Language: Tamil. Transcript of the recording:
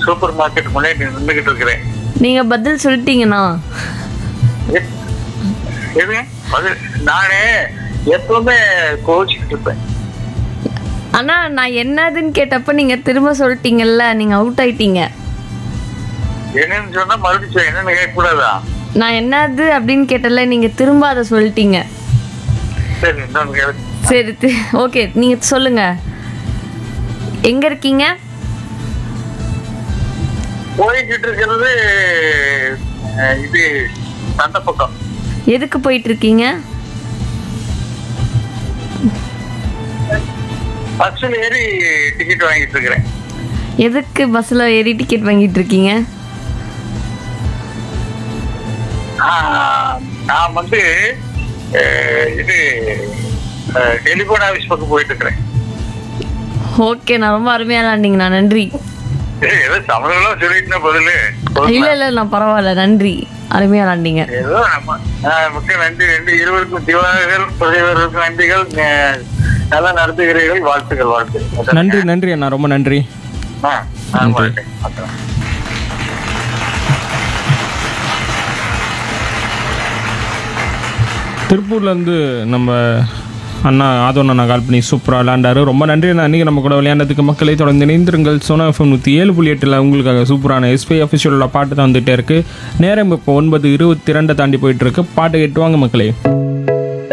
சூப்பர் மார்க்கெட் முன்னாடி நின்றுகிட்டு இருக்கிறேன் நீங்க பதில் சொல்லிட்டீங்கண்ணா எ- எதுங்க பதில் நானே எப்பவுமே கோச்சிக்கிட்டு இருப்பேன் அண்ணா நான் என்னதுன்னு கேட்டப்ப நீங்க திரும்ப சொல்லிட்டீங்கல்ல நீங்க அவுட் ஆயிட்டீங்க என்னன்னு சொன்னா மறுபடியும் சொல்லு. என்னன்னு கேட்கக்கூடாதா நான் என்னது அப்படின்னு கேட்டல நீங்க திரும்ப அதை சொல்லிட்டீங்க சரி இன்னொன்னு கேளு சரி ஓகே நீங்க சொல்லுங்க எங்க இருக்கீங்க போய்கிட்டு இருக்கிறது அஹ், இது சண்டை பக்கம் எதுக்கு போயிட்டு இருக்கீங்க பஸ்ஸில் ஏறி டிக்கெட் வாங்கிட்டு இருக்கிறேன் எதுக்கு பஸ்ல ஏறி டிக்கெட் வாங்கிட்டு இருக்கீங்க ஆஹ், நான் வந்து அஹ், இது டெலிபோன் ஆஃபீஸ் பக்கம் போயிட்டு இருக்கிறேன் ஓகே நான் ரொம்ப அருமையா விளாண்டிங்கண்ணா நன்றி ஏய், ஏதோ தமிழெல்லாம் சொல்லிட்டுனா பதிலு இல்ல இல்ல நான் பரவாயில்ல நன்றி அருமையா விளாண்டிங்க ஏதோ நம்ம ஆஹ், மிக்க நன்றி ரெண்டு இருவருக்கும் திவாகர் பிரதேவர்களுக்கும் நன்றிகள் அஹ், நல்லா நடத்துகிறீர்கள் வாழ்த்துக்கள் வாழ்த்துக்கள் நன்றி நன்றி அண்ணா ரொம்ப நன்றி ஆ, ஆ, வாழ்த்துக்கள். வாழ்த்துக்கள். திருப்பூர்லேருந்து நம்ம அண்ணா ஆதோன் அண்ணா கால் பண்ணி சூப்பராக விளையாண்டாரு ரொம்ப நன்றி அண்ணா இன்றைக்கி நம்ம கூட விளையாண்டதுக்கு மக்களை தொடர்ந்து இணைந்திருங்கள் சோனா எஃப்எம் நூற்றி ஏழு புள்ளி எட்டில் உங்களுக்காக சூப்பரான எஸ்பி அஃபிஷியலோட பாட்டு தான் வந்துகிட்டே இருக்குது நேரம் இப்போ ஒன்பது இருபத்தி ரெண்டை தாண்டி போயிட்டு இருக்கு பாட்டு கேட்டுவாங்க மக்களே